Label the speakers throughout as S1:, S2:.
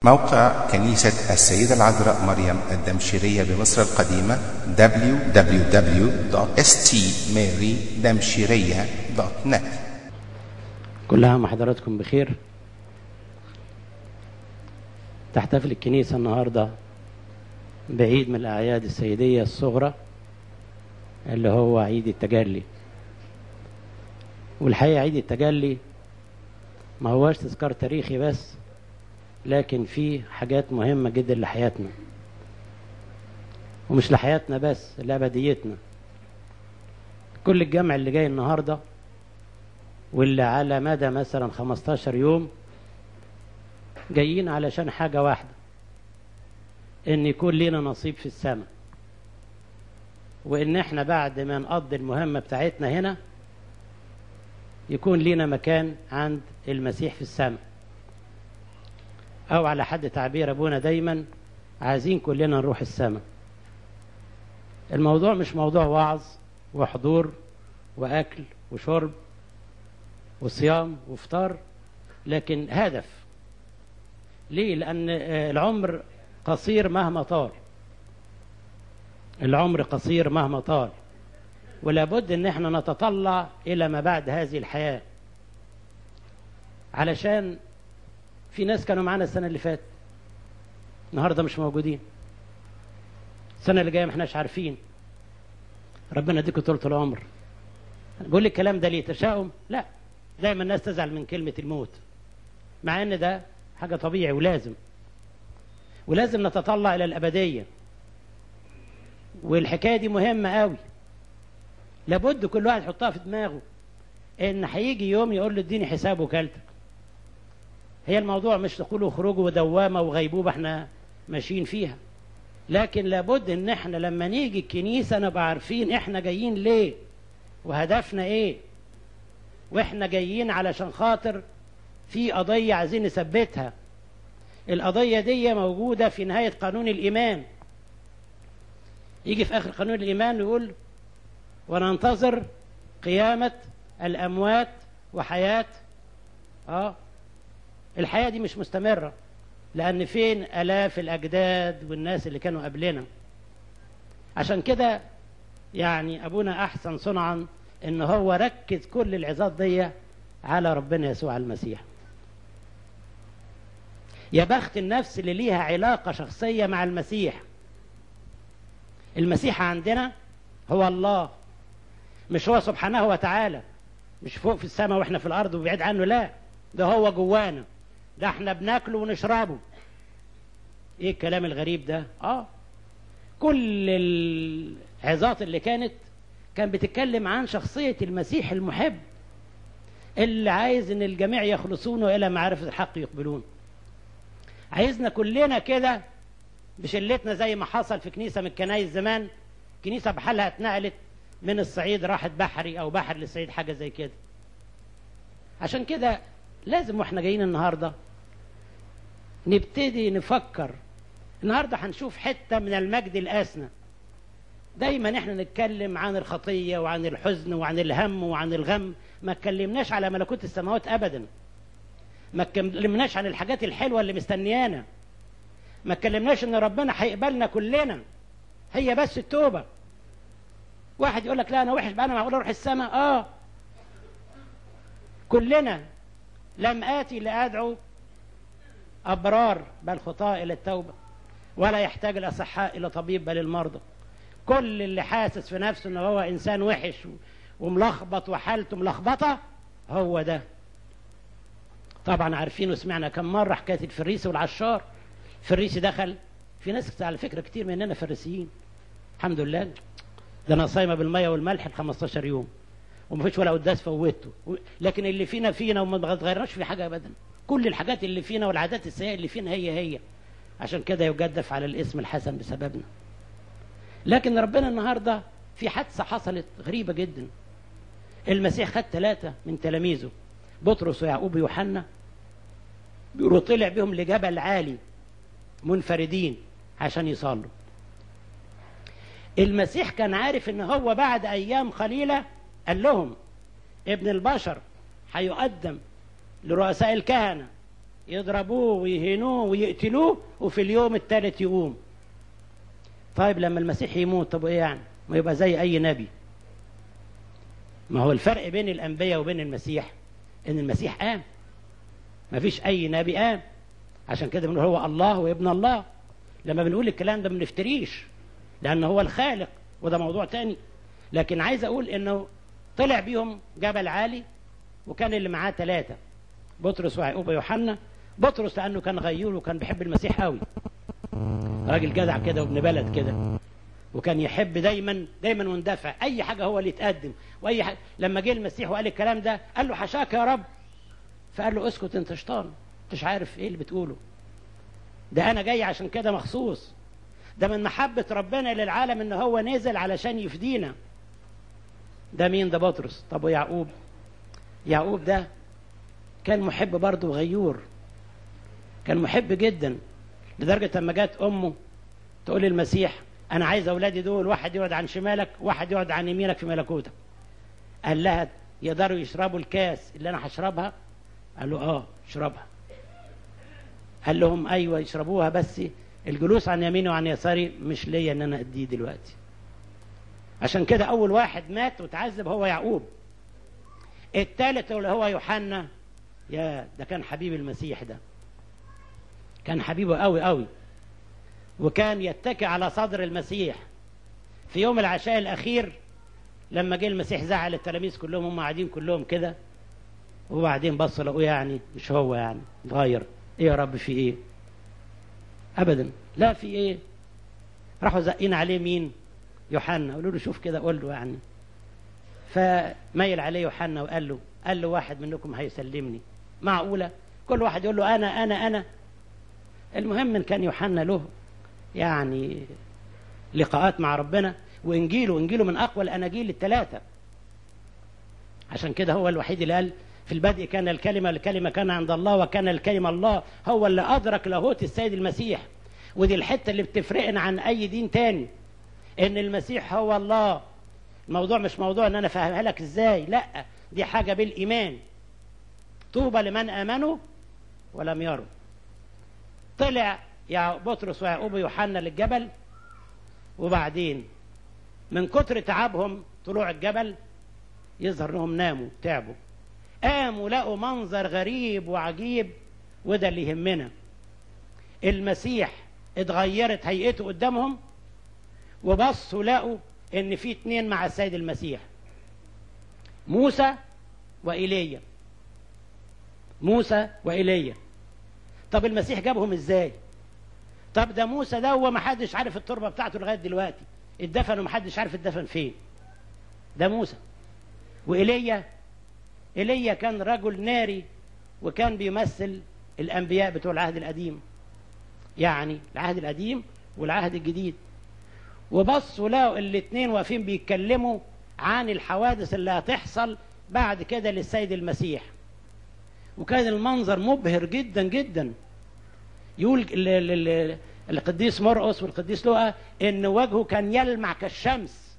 S1: موقع كنيسة السيدة العذراء مريم الدمشقية بمصر القديمة www.stmarydamshiriya.net
S2: كل عام وحضراتكم بخير تحتفل الكنيسة النهاردة بعيد من الأعياد السيدية الصغرى اللي هو عيد التجلي والحقيقة عيد التجلي ما هواش تذكار تاريخي بس لكن فيه حاجات مهمة جدا لحياتنا ومش لحياتنا بس لأبديتنا كل الجمع اللي جاي النهاردة واللي على مدى مثلا 15 يوم جايين علشان حاجة واحدة ان يكون لنا نصيب في السماء وان احنا بعد ما نقضي المهمة بتاعتنا هنا يكون لنا مكان عند المسيح في السماء او على حد تعبير ابونا دايما عايزين كلنا نروح السماء الموضوع مش موضوع وعظ وحضور واكل وشرب وصيام وفطار لكن هدف ليه لان العمر قصير مهما طال العمر قصير مهما طال ولابد ان احنا نتطلع الى ما بعد هذه الحياه علشان في ناس كانوا معانا السنه اللي فاتت النهارده مش موجودين السنه اللي جايه ما احناش عارفين ربنا يديكم طولة العمر بقول الكلام ده ليه تشاؤم لا دايما الناس تزعل من كلمه الموت مع ان ده حاجه طبيعي ولازم ولازم نتطلع الى الابديه والحكايه دي مهمه قوي لابد كل واحد يحطها في دماغه ان هيجي يوم يقول له اديني حساب وكالتك هي الموضوع مش تقولوا خروجه ودوامه وغيبوبه احنا ماشيين فيها لكن لابد ان احنا لما نيجي الكنيسه نبقى عارفين احنا جايين ليه وهدفنا ايه واحنا جايين علشان خاطر في قضيه عايزين نثبتها القضيه دي موجوده في نهايه قانون الايمان يجي في اخر قانون الايمان يقول وننتظر قيامه الاموات وحياه اه الحياة دي مش مستمرة لأن فين ألاف الأجداد والناس اللي كانوا قبلنا عشان كده يعني أبونا أحسن صنعا إن هو ركز كل العظات دي على ربنا يسوع المسيح يا بخت النفس اللي ليها علاقة شخصية مع المسيح المسيح عندنا هو الله مش هو سبحانه وتعالى مش فوق في السماء واحنا في الأرض وبعيد عنه لا ده هو جوانا ده احنا بناكله ونشربه ايه الكلام الغريب ده اه كل العظات اللي كانت كان بتتكلم عن شخصية المسيح المحب اللي عايز ان الجميع يخلصون والى معرفة الحق يقبلون عايزنا كلنا كده بشلتنا زي ما حصل في كنيسة من الكنايس زمان كنيسة بحالها اتنقلت من الصعيد راحت بحري او بحر للصعيد حاجة زي كده عشان كده لازم واحنا جايين النهارده نبتدي نفكر النهارده هنشوف حته من المجد الاسنى دايما احنا نتكلم عن الخطيه وعن الحزن وعن الهم وعن الغم ما اتكلمناش على ملكوت السماوات ابدا ما اتكلمناش عن الحاجات الحلوه اللي مستنيانا ما اتكلمناش ان ربنا هيقبلنا كلنا هي بس التوبه واحد يقول لك لا انا وحش بقى انا معقول اروح السماء اه كلنا لم آتي لأدعو أبرار بل خطاء إلى التوبة ولا يحتاج الأصحاء إلى طبيب بل المرضى كل اللي حاسس في نفسه أنه هو إنسان وحش وملخبط وحالته ملخبطة هو ده طبعا عارفين وسمعنا كم مرة حكاية الفريسي والعشار الفريسي دخل في ناس على فكرة كتير مننا فريسيين الحمد لله ده أنا صايمة بالمية والملح ال 15 يوم ومفيش ولا قداس فوته لكن اللي فينا فينا وما بتغيرناش في حاجه ابدا كل الحاجات اللي فينا والعادات السيئه اللي فينا هي هي عشان كده يجدف على الاسم الحسن بسببنا لكن ربنا النهارده في حادثه حصلت غريبه جدا المسيح خد ثلاثه من تلاميذه بطرس ويعقوب ويوحنا بيقولوا طلع بهم لجبل عالي منفردين عشان يصلوا المسيح كان عارف ان هو بعد ايام قليله قال لهم ابن البشر هيقدم لرؤساء الكهنة يضربوه ويهينوه ويقتلوه وفي اليوم الثالث يقوم طيب لما المسيح يموت طب ايه يعني ما يبقى زي اي نبي ما هو الفرق بين الانبياء وبين المسيح ان المسيح قام ما فيش اي نبي قام عشان كده بنقول هو الله وابن الله لما بنقول الكلام ده ما بنفتريش لانه هو الخالق وده موضوع تاني لكن عايز اقول انه طلع بيهم جبل عالي وكان اللي معاه ثلاثة بطرس ويعقوب ويوحنا بطرس لانه كان غيور وكان بيحب المسيح قوي راجل جدع كده وابن بلد كده وكان يحب دايما دايما مندفع اي حاجه هو اللي يتقدم واي حاجة لما جه المسيح وقال الكلام ده قال له حشاك يا رب فقال له اسكت انت شيطان مش عارف ايه اللي بتقوله ده انا جاي عشان كده مخصوص ده من محبة ربنا للعالم ان هو نزل علشان يفدينا ده مين ده بطرس طب ويعقوب يعقوب ده كان محب برضه غيور كان محب جدا لدرجة لما جت أمه تقول للمسيح أنا عايز أولادي دول واحد يقعد عن شمالك واحد يقعد عن يمينك في ملكوتك قال لها يقدروا يشربوا الكاس اللي أنا هشربها قال له آه اشربها قال لهم أيوة يشربوها بس الجلوس عن يميني وعن يساري مش ليا ان انا اديه دلوقتي عشان كده اول واحد مات وتعذب هو يعقوب الثالث اللي هو يوحنا يا ده كان حبيب المسيح ده كان حبيبه قوي قوي وكان يتكئ على صدر المسيح في يوم العشاء الاخير لما جه المسيح زعل التلاميذ كلهم هم قاعدين كلهم كده وبعدين بصوا لقوه يعني مش هو يعني اتغير ايه يا رب في ايه ابدا لا في ايه راحوا زقين عليه مين يوحنا قالوا له شوف كده قول له يعني فميل عليه يوحنا وقال له قال له واحد منكم هيسلمني معقوله كل واحد يقول له انا انا انا المهم ان كان يوحنا له يعني لقاءات مع ربنا وانجيله انجيله من اقوى الاناجيل الثلاثه عشان كده هو الوحيد اللي قال في البدء كان الكلمة الكلمة كان عند الله وكان الكلمة الله هو اللي أدرك لاهوت السيد المسيح ودي الحتة اللي بتفرقنا عن أي دين تاني إن المسيح هو الله الموضوع مش موضوع إن أنا فاهمها لك إزاي لا دي حاجة بالإيمان طوبى لمن آمنوا ولم يروا طلع يا بطرس ويعقوب ويوحنا للجبل وبعدين من كتر تعبهم طلوع الجبل يظهر انهم ناموا تعبوا قاموا لقوا منظر غريب وعجيب وده اللي يهمنا المسيح اتغيرت هيئته قدامهم وبصوا لقوا ان في اتنين مع السيد المسيح موسى وإيليا موسى وإيليا طب المسيح جابهم ازاي طب ده موسى ده هو ما حدش عارف التربه بتاعته لغايه دلوقتي اتدفن وما حدش عارف اتدفن فين ده موسى وإيليا ايليا كان رجل ناري وكان بيمثل الانبياء بتوع العهد القديم يعني العهد القديم والعهد الجديد وبصوا لقوا الاثنين واقفين بيتكلموا عن الحوادث اللي هتحصل بعد كده للسيد المسيح وكان المنظر مبهر جدا جدا يقول القديس مرقس والقديس لوقا ان وجهه كان يلمع كالشمس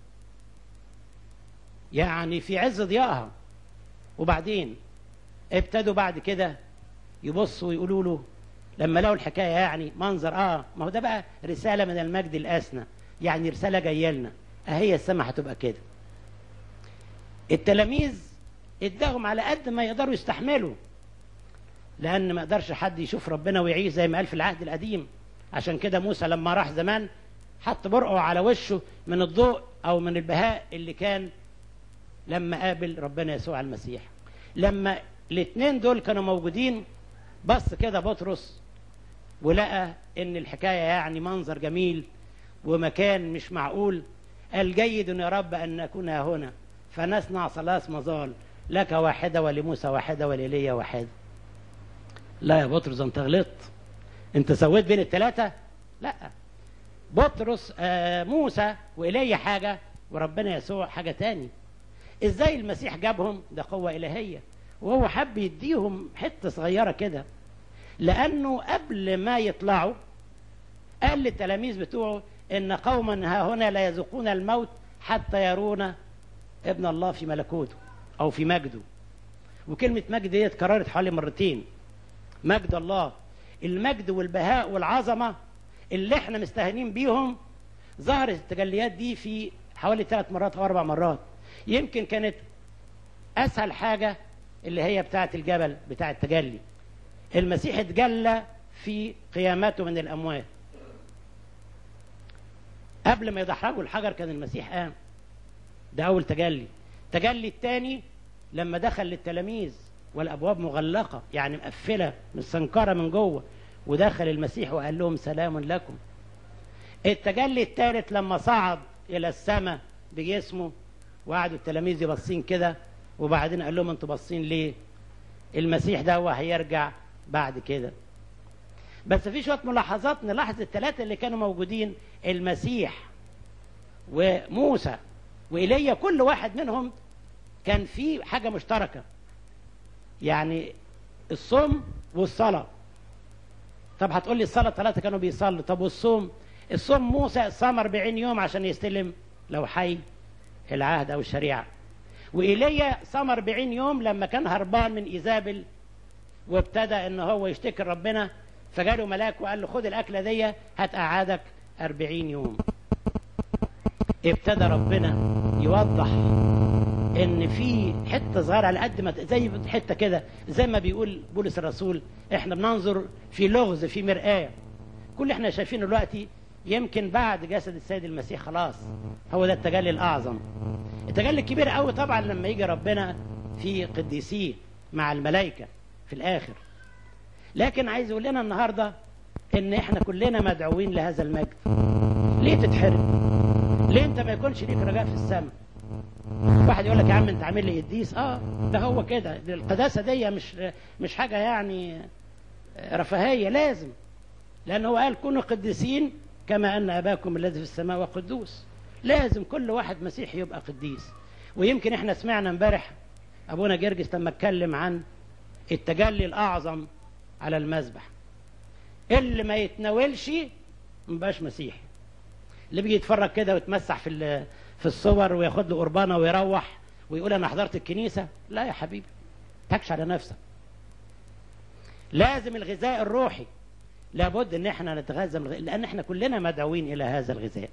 S2: يعني في عز ضيائها وبعدين ابتدوا بعد كده يبصوا ويقولوا له لما لقوا الحكايه يعني منظر اه ما هو ده بقى رساله من المجد الاسنى يعني رساله جايه لنا اهي السماء هتبقى كده التلاميذ اداهم على قد ما يقدروا يستحملوا لان ما يقدرش حد يشوف ربنا ويعيش زي ما قال في العهد القديم عشان كده موسى لما راح زمان حط برقه على وشه من الضوء او من البهاء اللي كان لما قابل ربنا يسوع المسيح لما الاثنين دول كانوا موجودين بص كده بطرس ولقى ان الحكايه يعني منظر جميل ومكان مش معقول قال جيد يا رب ان نكون هنا فنصنع ثلاث مظال لك واحده ولموسى واحده ولإيليا واحده لا يا بطرس انت غلطت انت سويت بين الثلاثه لا بطرس آه موسى وإيليا حاجه وربنا يسوع حاجه تاني ازاي المسيح جابهم ده قوة إلهية وهو حب يديهم حتة صغيرة كده لأنه قبل ما يطلعوا قال للتلاميذ بتوعه إن قوما ها هنا لا يذوقون الموت حتى يرون ابن الله في ملكوته أو في مجده وكلمة مجد دي اتكررت حوالي مرتين مجد الله المجد والبهاء والعظمة اللي احنا مستهانين بيهم ظهرت التجليات دي في حوالي ثلاث مرات او اربع مرات يمكن كانت اسهل حاجة اللي هي بتاعة الجبل بتاع التجلي المسيح اتجلى في قيامته من الاموات قبل ما يدحرجوا الحجر كان المسيح قام ده اول تجلي التجلي الثاني لما دخل للتلاميذ والابواب مغلقه يعني مقفله مسنكره من جوه ودخل المسيح وقال لهم سلام لكم التجلي الثالث لما صعد الى السماء بجسمه وقعدوا التلاميذ يبصين كده وبعدين قال لهم انتوا باصين ليه المسيح ده هو هيرجع بعد كده بس في شويه ملاحظات نلاحظ الثلاثه اللي كانوا موجودين المسيح وموسى وإيليا كل واحد منهم كان في حاجة مشتركة يعني الصوم والصلاة طب هتقول لي الصلاة ثلاثة كانوا بيصلوا طب والصوم الصوم موسى صام 40 يوم عشان يستلم لو حي العهد أو الشريعة وإيليا صام 40 يوم لما كان هربان من إيزابل وابتدى ان هو يشتكي ربنا فجاله ملاك وقال له خد الأكلة دي هتقعدك 40 يوم ابتدى ربنا يوضح ان في حته صغيره على قد ما زي حته كده زي ما بيقول بولس الرسول احنا بننظر في لغز في مرآه كل اللي احنا شايفينه دلوقتي يمكن بعد جسد السيد المسيح خلاص هو ده التجلي الاعظم التجلي الكبير قوي طبعا لما يجي ربنا في قديسيه مع الملائكه في الاخر لكن عايز يقول لنا النهارده ان احنا كلنا مدعوين لهذا المجد ليه تتحرم ليه انت ما يكونش ليك رجاء في السماء واحد يقول لك يا عم انت عامل لي قديس اه ده هو كده القداسه دي مش مش حاجه يعني رفاهيه لازم لان هو قال كونوا قديسين كما ان اباكم الذي في السماء وقدوس لازم كل واحد مسيحي يبقى قديس ويمكن احنا سمعنا امبارح ابونا جرجس لما اتكلم عن التجلي الاعظم على المذبح اللي ما يتناولش مبقاش مسيحي اللي بيجي يتفرج كده ويتمسح في في الصور وياخد له قربانه ويروح ويقول انا حضرت الكنيسه لا يا حبيبي تكش على نفسك لازم الغذاء الروحي لابد ان احنا نتغذى من الغذاء لان احنا كلنا مدعوين الى هذا الغذاء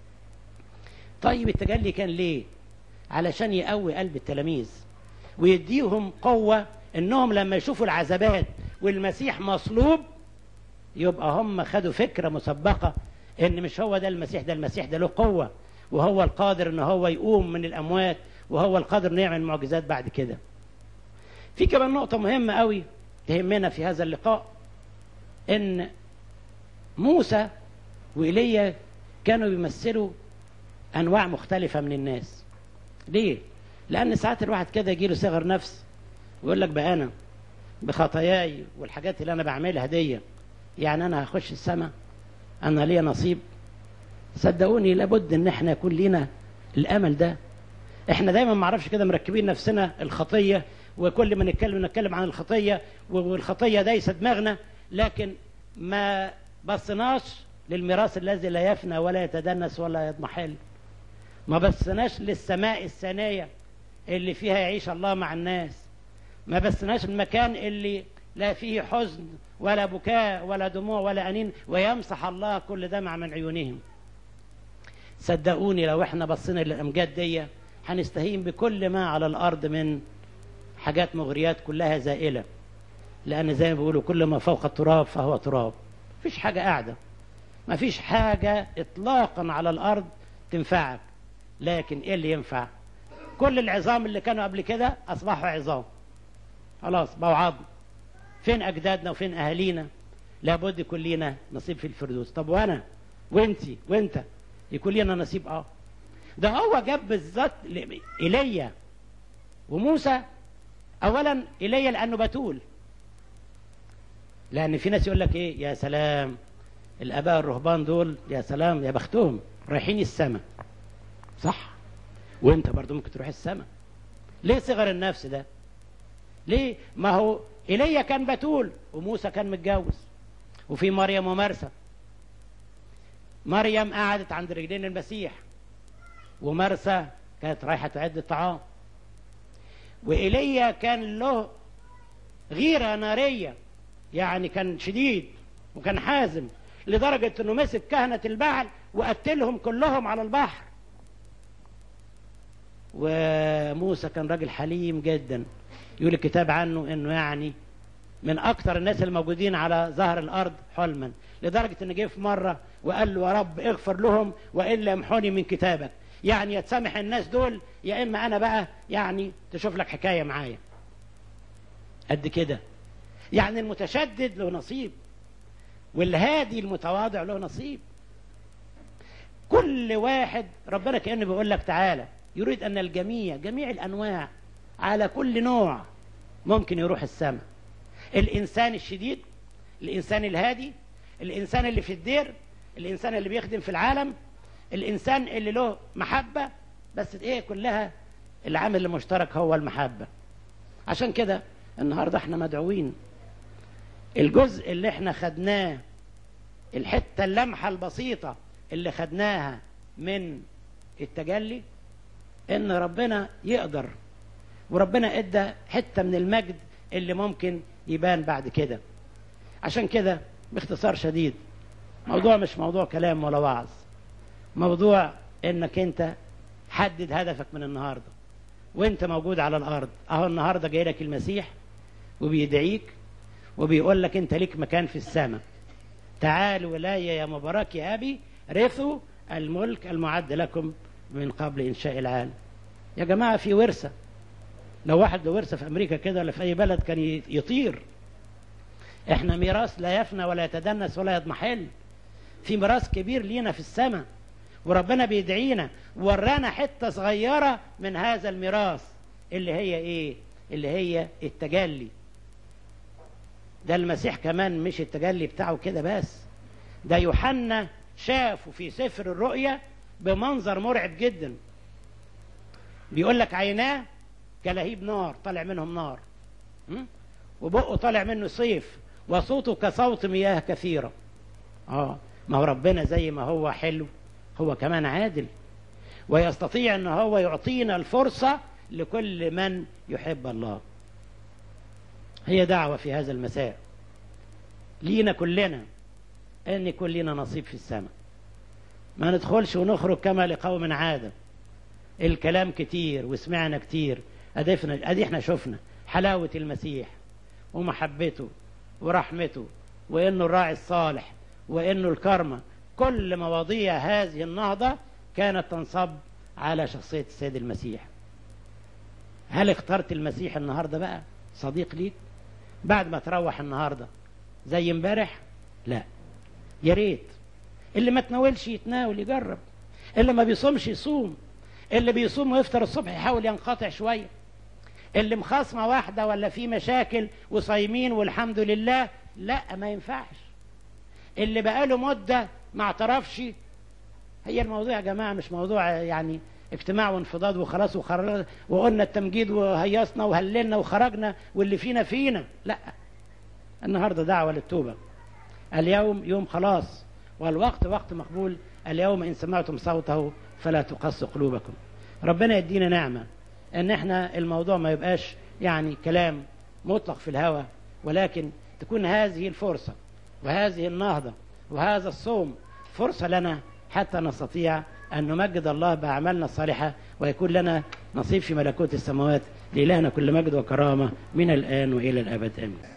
S2: طيب التجلي كان ليه علشان يقوي قلب التلاميذ ويديهم قوه انهم لما يشوفوا العذابات والمسيح مصلوب يبقى هم خدوا فكره مسبقه ان مش هو ده المسيح ده المسيح ده له قوة وهو القادر ان هو يقوم من الاموات وهو القادر انه يعمل معجزات بعد كده في كمان نقطة مهمة قوي تهمنا في هذا اللقاء ان موسى وإيليا كانوا بيمثلوا انواع مختلفة من الناس ليه لان ساعات الواحد كده يجي له صغر نفس ويقول لك بقى انا بخطاياي والحاجات اللي انا بعملها دي يعني انا هخش السماء انا ليا نصيب صدقوني لابد ان احنا يكون لينا الامل ده احنا دايما ما اعرفش كده مركبين نفسنا الخطيه وكل ما نتكلم نتكلم عن الخطيه والخطيه دايسه دماغنا لكن ما بصناش للميراث الذي لا يفنى ولا يتدنس ولا يضمحل ما بصناش للسماء الثانيه اللي فيها يعيش الله مع الناس ما بصناش المكان اللي لا فيه حزن ولا بكاء ولا دموع ولا أنين ويمسح الله كل دمع من عيونهم صدقوني لو احنا بصينا للأمجاد دي هنستهين بكل ما على الأرض من حاجات مغريات كلها زائلة لأن زي ما بيقولوا كل ما فوق التراب فهو تراب مفيش حاجة قاعدة مفيش حاجة إطلاقا على الأرض تنفعك لكن إيه اللي ينفع كل العظام اللي كانوا قبل كده أصبحوا عظام خلاص بقوا عظم فين أجدادنا وفين أهالينا لابد يكون لينا نصيب في الفردوس طب وأنا وأنتي وأنت يكون لينا نصيب أه ده هو جاب بالذات إيليا وموسى أولا إيليا لأنه بتول لأن في ناس يقول لك إيه يا سلام الآباء الرهبان دول يا سلام يا بختهم رايحين السماء صح وانت برضو ممكن تروح السماء ليه صغر النفس ده ليه ما هو ايليا كان بتول وموسى كان متجوز وفي مريم ومرسى مريم قعدت عند رجلين المسيح ومرسى كانت رايحه تعد الطعام وايليا كان له غيره ناريه يعني كان شديد وكان حازم لدرجة انه مسك كهنة البعل وقتلهم كلهم على البحر وموسى كان راجل حليم جدا يقول الكتاب عنه انه يعني من اكثر الناس الموجودين على ظهر الارض حلما لدرجة ان جه في مرة وقال له يا رب اغفر لهم والا يمحوني من كتابك يعني يتسامح الناس دول يا اما انا بقى يعني تشوف لك حكاية معايا قد كده يعني المتشدد له نصيب والهادي المتواضع له نصيب كل واحد ربنا كأنه بيقول لك تعالى يريد أن الجميع جميع الأنواع على كل نوع ممكن يروح السماء الإنسان الشديد الإنسان الهادي الإنسان اللي في الدير الإنسان اللي بيخدم في العالم الإنسان اللي له محبة بس إيه كلها العامل المشترك هو المحبة عشان كده النهاردة احنا مدعوين الجزء اللي احنا خدناه الحتة اللمحة البسيطة اللي خدناها من التجلي ان ربنا يقدر وربنا ادى حتة من المجد اللي ممكن يبان بعد كده عشان كده باختصار شديد موضوع مش موضوع كلام ولا وعظ موضوع انك انت حدد هدفك من النهارده وانت موجود على الارض اهو النهارده جاي لك المسيح وبيدعيك وبيقول لك انت ليك مكان في السماء تعالوا الي يا مبارك يا ابي رثوا الملك المعد لكم من قبل انشاء العالم يا جماعه في ورثه لو واحد له ورثه في امريكا كده ولا في اي بلد كان يطير احنا ميراث لا يفنى ولا يتدنس ولا يضمحل في ميراث كبير لينا في السماء وربنا بيدعينا ورانا حته صغيره من هذا الميراث اللي هي ايه اللي هي التجلي ده المسيح كمان مش التجلي بتاعه كده بس ده يوحنا شافه في سفر الرؤيا بمنظر مرعب جدا بيقول لك عيناه كلهيب نار طالع منهم نار وبقه طالع منه صيف وصوته كصوت مياه كثيرة اه ما هو ربنا زي ما هو حلو هو كمان عادل ويستطيع ان هو يعطينا الفرصة لكل من يحب الله هي دعوة في هذا المساء لينا كلنا ان يكون لنا نصيب في السماء ما ندخلش ونخرج كما لقوم عادة الكلام كتير وسمعنا كتير ادفنا ادي احنا شفنا حلاوة المسيح ومحبته ورحمته وانه الراعي الصالح وانه الكرمة كل مواضيع هذه النهضة كانت تنصب على شخصية السيد المسيح هل اخترت المسيح النهاردة بقى صديق ليك بعد ما تروح النهاردة زي امبارح لا يا ريت اللي ما تناولش يتناول يجرب اللي ما بيصومش يصوم اللي بيصوم ويفطر الصبح يحاول ينقطع شوية اللي مخاصمة واحدة ولا في مشاكل وصايمين والحمد لله لا ما ينفعش اللي بقاله مدة ما اعترفش هي الموضوع يا جماعة مش موضوع يعني اجتماع وانفضاض وخلاص وخرجنا وقلنا التمجيد وهيصنا وهللنا وخرجنا واللي فينا فينا لا النهاردة دعوة للتوبة اليوم يوم خلاص والوقت وقت مقبول اليوم إن سمعتم صوته فلا تقص قلوبكم ربنا يدينا نعمة ان احنا الموضوع ما يبقاش يعني كلام مطلق في الهوى ولكن تكون هذه الفرصة وهذه النهضة وهذا الصوم فرصة لنا حتى نستطيع أن نمجد الله بأعمالنا الصالحة ويكون لنا نصيب في ملكوت السماوات لإلهنا كل مجد وكرامة من الآن وإلى الأبد آمين